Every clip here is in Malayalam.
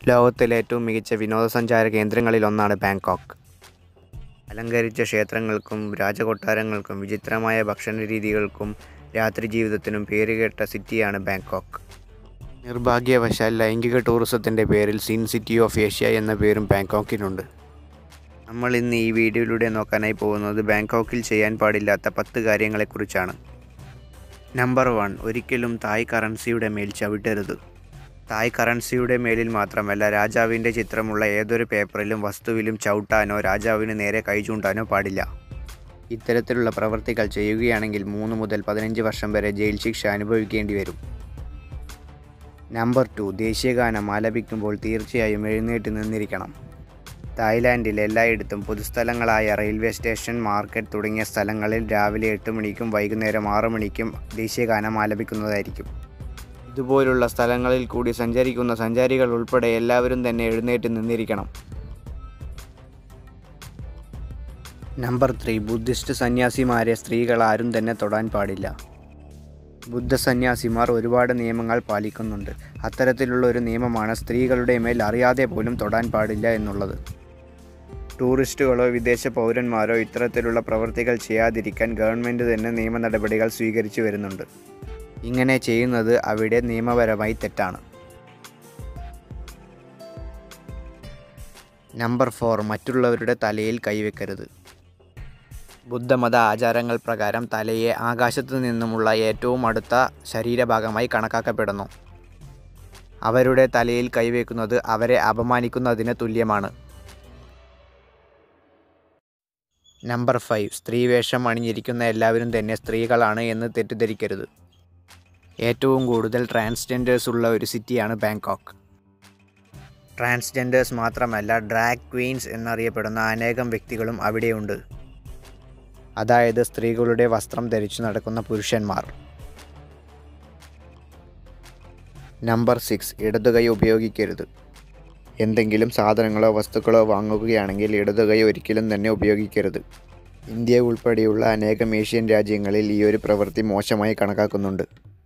ലോകത്തിലെ ഏറ്റവും മികച്ച വിനോദസഞ്ചാര കേന്ദ്രങ്ങളിലൊന്നാണ് ബാങ്കോക്ക് അലങ്കരിച്ച ക്ഷേത്രങ്ങൾക്കും രാജകൊട്ടാരങ്ങൾക്കും വിചിത്രമായ ഭക്ഷണരീതികൾക്കും രാത്രി ജീവിതത്തിനും പേരുകേട്ട സിറ്റിയാണ് ബാങ്കോക്ക് നിർഭാഗ്യവശാൽ ലൈംഗിക ടൂറിസത്തിൻ്റെ പേരിൽ സിൻ സിറ്റി ഓഫ് ഏഷ്യ എന്ന പേരും ബാങ്കോക്കിനുണ്ട് നമ്മൾ ഇന്ന് ഈ വീഡിയോയിലൂടെ നോക്കാനായി പോകുന്നത് ബാങ്കോക്കിൽ ചെയ്യാൻ പാടില്ലാത്ത പത്ത് കാര്യങ്ങളെക്കുറിച്ചാണ് നമ്പർ വൺ ഒരിക്കലും തായ് കറൻസിയുടെ മേൽ ചവിട്ടരുത് തായ് കറൻസിയുടെ മേലിൽ മാത്രമല്ല രാജാവിൻ്റെ ചിത്രമുള്ള ഏതൊരു പേപ്പറിലും വസ്തുവിലും ചവിട്ടാനോ രാജാവിന് നേരെ കൈ ചൂണ്ടാനോ പാടില്ല ഇത്തരത്തിലുള്ള പ്രവൃത്തികൾ ചെയ്യുകയാണെങ്കിൽ മൂന്ന് മുതൽ പതിനഞ്ച് വർഷം വരെ ജയിൽ ശിക്ഷ അനുഭവിക്കേണ്ടി വരും നമ്പർ ടു ദേശീയഗാനം ആലപിക്കുമ്പോൾ തീർച്ചയായും എഴുന്നേറ്റ് നിന്നിരിക്കണം തായ്ലാൻഡിൽ എല്ലായിടത്തും പൊതുസ്ഥലങ്ങളായ റെയിൽവേ സ്റ്റേഷൻ മാർക്കറ്റ് തുടങ്ങിയ സ്ഥലങ്ങളിൽ രാവിലെ എട്ട് മണിക്കും വൈകുന്നേരം ആറ് മണിക്കും ദേശീയഗാനം ആലപിക്കുന്നതായിരിക്കും ഇതുപോലുള്ള സ്ഥലങ്ങളിൽ കൂടി സഞ്ചരിക്കുന്ന സഞ്ചാരികൾ ഉൾപ്പെടെ എല്ലാവരും തന്നെ എഴുന്നേറ്റ് നിന്നിരിക്കണം നമ്പർ ത്രീ ബുദ്ധിസ്റ്റ് സന്യാസിമാരെ സ്ത്രീകൾ ആരും തന്നെ തൊടാൻ പാടില്ല ബുദ്ധ സന്യാസിമാർ ഒരുപാട് നിയമങ്ങൾ പാലിക്കുന്നുണ്ട് അത്തരത്തിലുള്ള ഒരു നിയമമാണ് സ്ത്രീകളുടെ മേൽ അറിയാതെ പോലും തൊടാൻ പാടില്ല എന്നുള്ളത് ടൂറിസ്റ്റുകളോ വിദേശ പൗരന്മാരോ ഇത്തരത്തിലുള്ള പ്രവൃത്തികൾ ചെയ്യാതിരിക്കാൻ ഗവൺമെൻറ് തന്നെ നിയമ നടപടികൾ സ്വീകരിച്ചു വരുന്നുണ്ട് ഇങ്ങനെ ചെയ്യുന്നത് അവിടെ നിയമപരമായി തെറ്റാണ് നമ്പർ ഫോർ മറ്റുള്ളവരുടെ തലയിൽ കൈവെക്കരുത് ബുദ്ധമത ആചാരങ്ങൾ പ്രകാരം തലയെ ആകാശത്തു നിന്നുമുള്ള ഏറ്റവും അടുത്ത ശരീരഭാഗമായി കണക്കാക്കപ്പെടുന്നു അവരുടെ തലയിൽ കൈവയ്ക്കുന്നത് അവരെ അപമാനിക്കുന്നതിന് തുല്യമാണ് നമ്പർ ഫൈവ് സ്ത്രീവേഷം അണിഞ്ഞിരിക്കുന്ന എല്ലാവരും തന്നെ സ്ത്രീകളാണ് എന്ന് തെറ്റിദ്ധരിക്കരുത് ഏറ്റവും കൂടുതൽ ട്രാൻസ്ജെൻഡേഴ്സ് ഉള്ള ഒരു സിറ്റിയാണ് ബാങ്കോക്ക് ട്രാൻസ്ജെൻഡേഴ്സ് മാത്രമല്ല ഡ്രാഗ് ക്വീൻസ് എന്നറിയപ്പെടുന്ന അനേകം വ്യക്തികളും അവിടെയുണ്ട് അതായത് സ്ത്രീകളുടെ വസ്ത്രം ധരിച്ചു നടക്കുന്ന പുരുഷന്മാർ നമ്പർ സിക്സ് ഇടതുകൈ ഉപയോഗിക്കരുത് എന്തെങ്കിലും സാധനങ്ങളോ വസ്തുക്കളോ വാങ്ങുകയാണെങ്കിൽ ഇടതുകൈ ഒരിക്കലും തന്നെ ഉപയോഗിക്കരുത് ഇന്ത്യ ഉൾപ്പെടെയുള്ള അനേകം ഏഷ്യൻ രാജ്യങ്ങളിൽ ഈ ഒരു പ്രവൃത്തി മോശമായി കണക്കാക്കുന്നുണ്ട്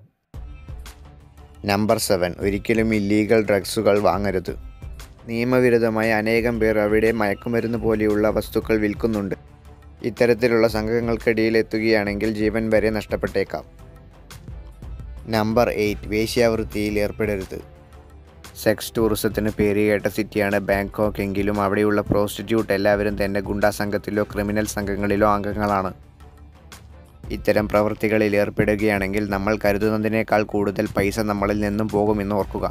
നമ്പർ സെവൻ ഒരിക്കലും ഇല്ലീഗൽ ഡ്രഗ്സുകൾ വാങ്ങരുത് നിയമവിരുദ്ധമായി അനേകം പേർ അവിടെ മയക്കുമരുന്ന് പോലെയുള്ള വസ്തുക്കൾ വിൽക്കുന്നുണ്ട് ഇത്തരത്തിലുള്ള സംഘങ്ങൾക്കിടയിൽ എത്തുകയാണെങ്കിൽ ജീവൻ വരെ നഷ്ടപ്പെട്ടേക്കാം നമ്പർ എയ്റ്റ് വേശ്യാവൃത്തിയിൽ ഏർപ്പെടരുത് സെക്സ് ടൂറിസത്തിന് പേരുകേട്ട സിറ്റിയാണ് ബാങ്കോക്ക് എങ്കിലും അവിടെയുള്ള പ്രോസ്റ്റിറ്റ്യൂട്ട് എല്ലാവരും തന്നെ ഗുണ്ടാ സംഘത്തിലോ ക്രിമിനൽ സംഘങ്ങളിലോ അംഗങ്ങളാണ് ഇത്തരം പ്രവൃത്തികളിൽ ഏർപ്പെടുകയാണെങ്കിൽ നമ്മൾ കരുതുന്നതിനേക്കാൾ കൂടുതൽ പൈസ നമ്മളിൽ നിന്നും പോകുമെന്ന് ഓർക്കുക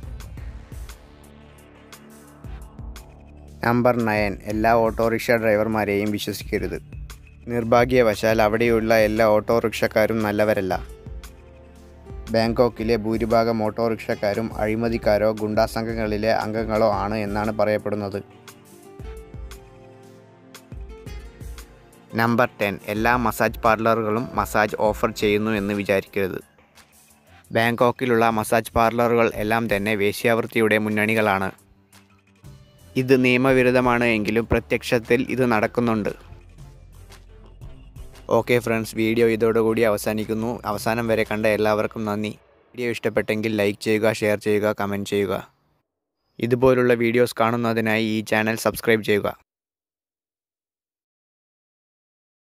നമ്പർ നയൻ എല്ലാ ഓട്ടോറിക്ഷ ഡ്രൈവർമാരെയും വിശ്വസിക്കരുത് നിർഭാഗ്യവശാൽ അവിടെയുള്ള എല്ലാ ഓട്ടോറിക്ഷക്കാരും നല്ലവരല്ല ബാങ്കോക്കിലെ ഭൂരിഭാഗം ഓട്ടോറിക്ഷക്കാരും അഴിമതിക്കാരോ ഗുണ്ടാസംഘങ്ങളിലെ അംഗങ്ങളോ ആണ് എന്നാണ് പറയപ്പെടുന്നത് നമ്പർ ടെൻ എല്ലാ മസാജ് പാർലറുകളും മസാജ് ഓഫർ ചെയ്യുന്നു എന്ന് വിചാരിക്കരുത് ബാങ്കോക്കിലുള്ള മസാജ് പാർലറുകൾ എല്ലാം തന്നെ വേശ്യാവൃത്തിയുടെ മുന്നണികളാണ് ഇത് നിയമവിരുദ്ധമാണ് എങ്കിലും പ്രത്യക്ഷത്തിൽ ഇത് നടക്കുന്നുണ്ട് ഓക്കെ ഫ്രണ്ട്സ് വീഡിയോ ഇതോടുകൂടി അവസാനിക്കുന്നു അവസാനം വരെ കണ്ട എല്ലാവർക്കും നന്ദി വീഡിയോ ഇഷ്ടപ്പെട്ടെങ്കിൽ ലൈക്ക് ചെയ്യുക ഷെയർ ചെയ്യുക കമൻറ്റ് ചെയ്യുക ഇതുപോലുള്ള വീഡിയോസ് കാണുന്നതിനായി ഈ ചാനൽ സബ്സ്ക്രൈബ് ചെയ്യുക